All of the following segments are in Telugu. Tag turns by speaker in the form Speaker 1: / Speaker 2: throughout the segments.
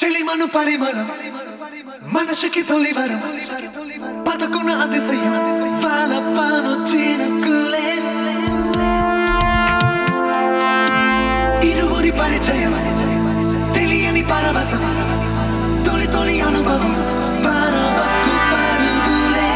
Speaker 1: చెలిమను పరిమళం మనసుకి తొలివరం పదకొన అతిశయం వాళ్ళపాను చినుకులే ఇరువురి పరిచయం తెలియని పరవశం తొలి తొలి అనుభవం పరవకు పరుగులే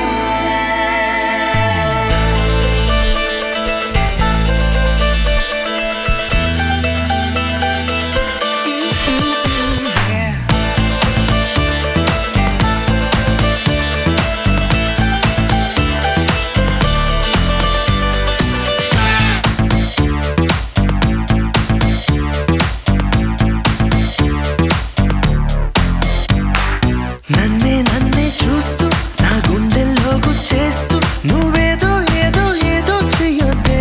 Speaker 1: నన్నే నన్నే చూస్తూ నా గుండెల్లో గుచ్చేస్తూ నువ్వేదో ఏదో ఏదో చెయ్యొద్దే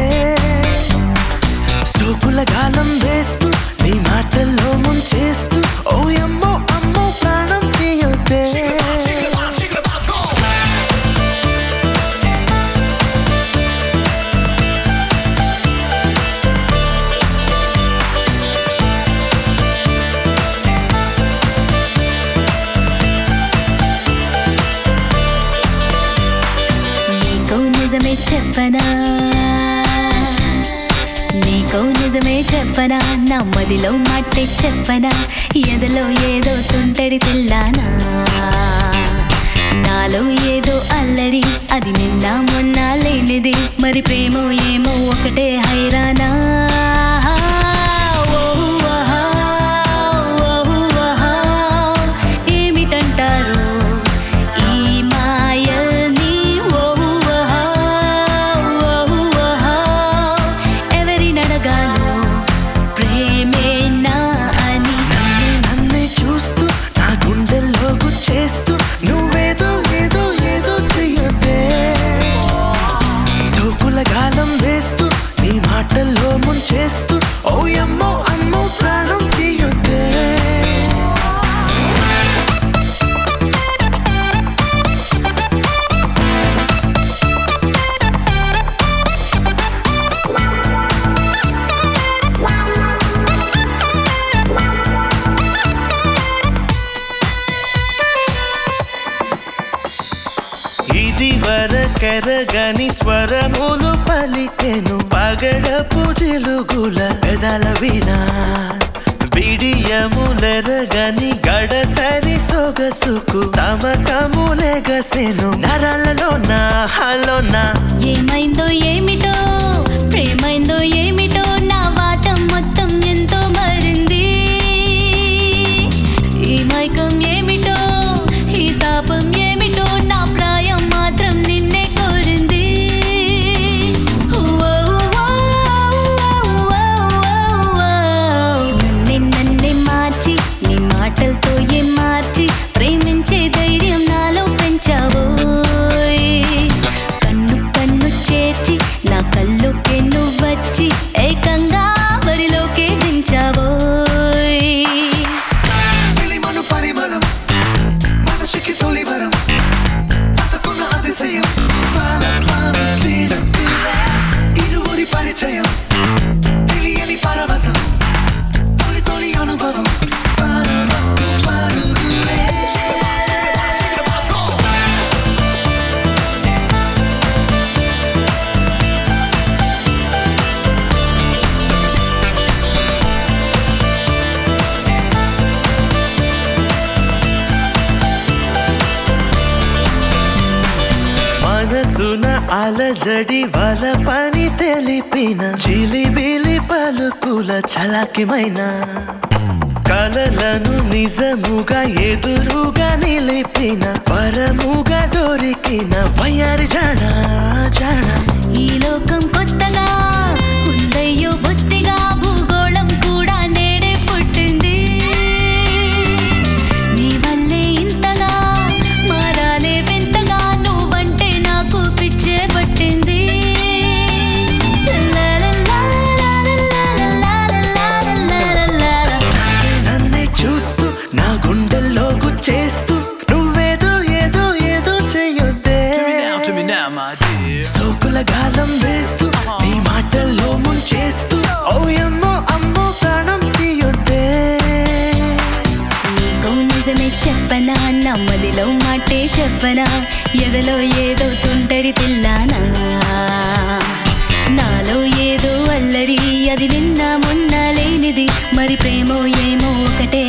Speaker 1: సోకుల గాలం వేస్తూ నీ మాటల్లో ముంచేస్తూ ఓ అమ్మో అమ్మో ప్రాణం తీయొద్దే
Speaker 2: నీకో నిజమే చెప్పనా నీకో నిజమే చెప్పనా నా మదిలో మాటే చెప్పనా ఎదలో ఏదో తుంటరి తెల్లానా నాలో ఏదో అల్లరి అది నిన్న మొన్న లేనిది మరి ప్రేమో ఏమో ఒకటే హైరానా ఓ ఆహా, ఓ ఆహా, ఏమిటంటారు ఈ మాయని ఓ ఆహా, ఓ ఆహా, ఎవరినడగాలో ప్రేమేనా అని
Speaker 1: నన్నే నన్నే చూస్తూ నా గుండెల్లో గుచ్చేస్తూ నువ్వేదో ఏదో ఏదో చెయ్యొద్దే సోకుల గాలం వేస్తూ నీ మాటల్లో ముంచేస్తూ ఓ అమ్మో అమ్మో ప్రాణం తీయొద్దే ఇది వరకెరగని స్వరములు పలికెను పగడపు జిలుగుల పెదల వినా బిడియములెరగని గడసరి సొగసుకు తమకములెగసెను నరాలలో నా హలోనా
Speaker 2: ఏమైందో ఏమిటో ప్రేమైందో ఏమిటో నా వాటం మొత్తం ఎంతో మారింది ఈ మైకం ఏమిటో ఈ తాపం ఏమిటో నా ప్రాయం మాత్రం నిన్నే కోరింది నన్నే నన్నే మార్చి నీ మాటలతో ఏం మార్చి ప్రేమించే ధైర్యం నాలో పెంచావోయ్ కన్ను కన్ను చేర్చి నా కల్లోకే నువ్వు వచ్చి ఏకంగా వరిలోకే దించావోయ్
Speaker 1: చెలిమను పరిమళం మనసుకి తొలివరం పదకొన్న అతిశయం వాళ్ళపాను చినుకులే ఇరువురి పరిచయం తెలియని పరవశం తొలి తొలి అనుభవం పరవకు పరుగులే మనసున అలజడి వల పని తెలిపిన చిలిబిలి పలుకుల చలాకిమైన కలలను నిజముగా ఎదురుగా నిలిపిన పరముగా దొరికిన వయ్యారి జాడ జాడ
Speaker 2: ఈ లోకం కొత్తగా ఉందయ్యో బొత్తిగా భూగోళం కూడా నేడే పుట్టింది నీ వల్లే ఇంతగా మారాలే వింతగా నువ్వంటే నాకు పిచ్చే పట్టింది
Speaker 1: నన్నే చూస్తూ నా గుండెల్లో గుచ్చేస్తూ నువ్వేదో ఏదో ఏదో చెయ్యొద్దే
Speaker 3: To me now, to me now, my dear.
Speaker 1: సోకుల గాలం వేస్తూ
Speaker 2: చెప్పనా నమ్మదిలో మాటే చెప్పనా ఎదలో ఏదో తుంటరి తిల్లానా నాలో ఏదో అల్లరి అది నిన్న మొన్న లేనిది మరి ప్రేమో ఏమో ఒకటే